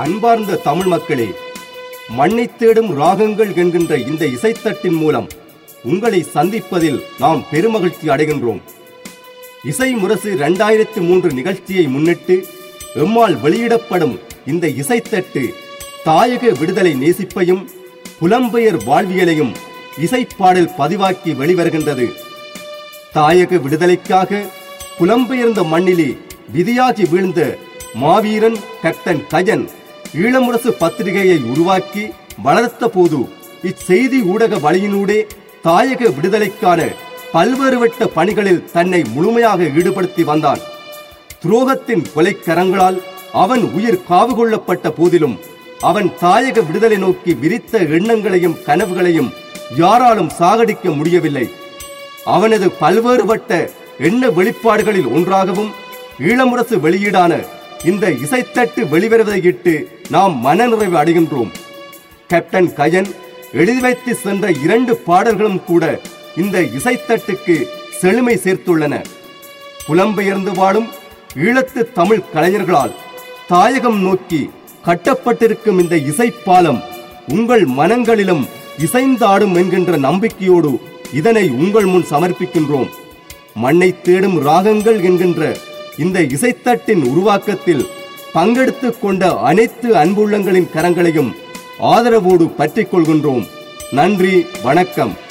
அன்பார்ந்த தமிழ் மக்களே மண்ணைத் தேடும் ராகங்கள் என்கின்ற இந்த இசைத்தட்டின் மூலம் உங்களை சந்திப்பதில் நாம் பெருமகிழ்ச்சி அடைகின்றோம் இசை முரசு இரண்டாயிரத்தி மூன்று நிகழ்ச்சியை முன்னிட்டு எம்மால் வெளியிடப்படும் இந்த இசைத்தட்டு தாயக விடுதலை நேசிப்பையும் புலம்பெயர் வாழ்வியலையும் இசைப்பாடல் பதிவாக்கி வெளிவருகின்றது தாயக விடுதலைக்காக புலம்பெயர்ந்த மண்ணிலே விதியாகி வீழ்ந்த மாவீரன் கப்டன் கஜன் ஈழமுரசு பத்திரிகையை உருவாக்கி வளர்த்த போது இச்செய்தி ஊடக வழியினூடே தாயக விடுதலைக்கான பல்வேறுபட்ட பணிகளில் தன்னை முழுமையாக ஈடுபடுத்தி வந்தான் துரோகத்தின் கொலைக்கரங்களால் அவன் உயிர் காவு கொள்ளப்பட்ட போதிலும் அவன் தாயக விடுதலை நோக்கி விரித்த எண்ணங்களையும் கனவுகளையும் யாராலும் சாகடிக்க முடியவில்லை அவனது பல்வேறுபட்ட எண்ண வெளிப்பாடுகளில் ஒன்றாகவும் ஈழமுரசு வெளியீடான இந்த இசைத்தட்டு வெளிவருவதையிட்டு நாம் மனநிறைவு அடைகின்றோம் கேப்டன் கயன் எழுதி வைத்து சென்ற இரண்டு பாடல்களும் கூட இந்த இசைத்தட்டுக்கு செழுமை சேர்த்துள்ளன புலம்பெயர்ந்து வாழும் ஈழத்து தமிழ் கலைஞர்களால் தாயகம் நோக்கி கட்டப்பட்டிருக்கும் இந்த இசைப்பாலம் உங்கள் மனங்களிலும் இசைந்தாடும் என்கின்ற நம்பிக்கையோடு இதனை உங்கள் முன் சமர்ப்பிக்கின்றோம் மண்ணை தேடும் ராகங்கள் என்கின்ற இந்த இசைத்தட்டின் உருவாக்கத்தில் பங்கெடுத்துக் கொண்ட அனைத்து அன்புள்ளங்களின் கரங்களையும் ஆதரவோடு பற்றிக் கொள்கின்றோம் நன்றி வணக்கம்